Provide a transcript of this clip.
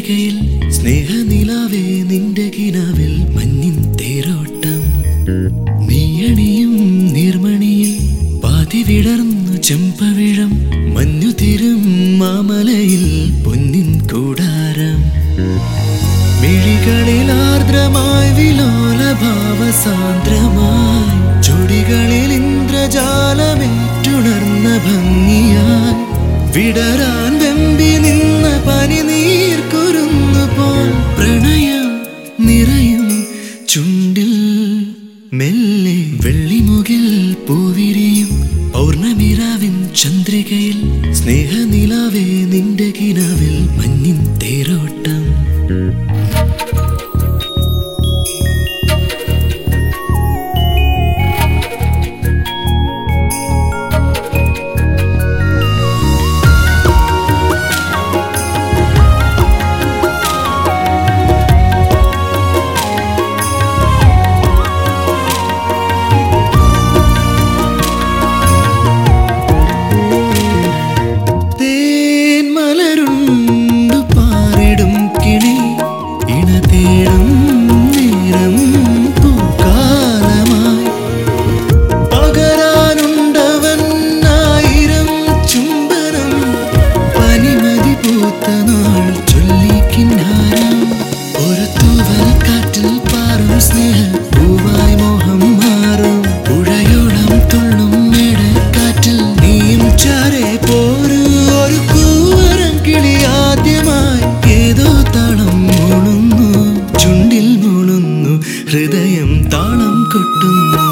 ചന്ദ്രികയിൽ സ്നേഹനിലാവേ നിന്റെ കിനാവിൽ മഞ്ഞിൻ തേരോട്ടം നീയണിയും നീർമണിയിൽ പാതി വിടർന്നു ചെമ്പവിഴം മഞ്ഞുതിരും മാമലയിൽ പൊന്നിൻ കൂടാരം മിഴികളിൽ ആർദ്രമായി വിലോല ഭാവസാന്ദ്രമായി ചുടികളിൽ ഇന്ദ്രജാലമേറ്റുണർന്ന ഭംഗിയായി വിടരാൻ വെമ്പി നിന്ന പനി നീർക്കുരുന്നു പോൽ പ്രണയം നിറയും ചുണ്ടിൽ മെല്ലെ വെള്ളിമുകിൽ പൂവിരിയും പൗർണമിരാവിൻ ചന്ദ്രികയിൽ സ്നേഹനിലാവേ നിന്റെ കിനാവിൽ മഞ്ഞിൻ തേരോട്ടം തേൻ മലരുണ്ടു പാറിടും കിളി ഇണ തേടും നേരം പൂക്കാലമായി പകരാനുണ്ടവൻ ആയിരം ചുംബനം പനിമതി പൂത്ത നാൾ ചൊല്ലിക്കിന്നാരം ഒരു തൂവൽ കാറ്റിൽ പാറും സ്നേഹ പൂവായി മോഹം മാറും പുഴയോളം തുള്ളും മേടക്കാറ്റിൽ നീയും ചാരെ പോരു ഒരു കൂവരം കിളി ആദ്യമായി ഏതോ താളം മൂളുന്നു ചുണ്ടിൽ മൂളുന്നു ഹൃദയം താളം കൊട്ടുന്നു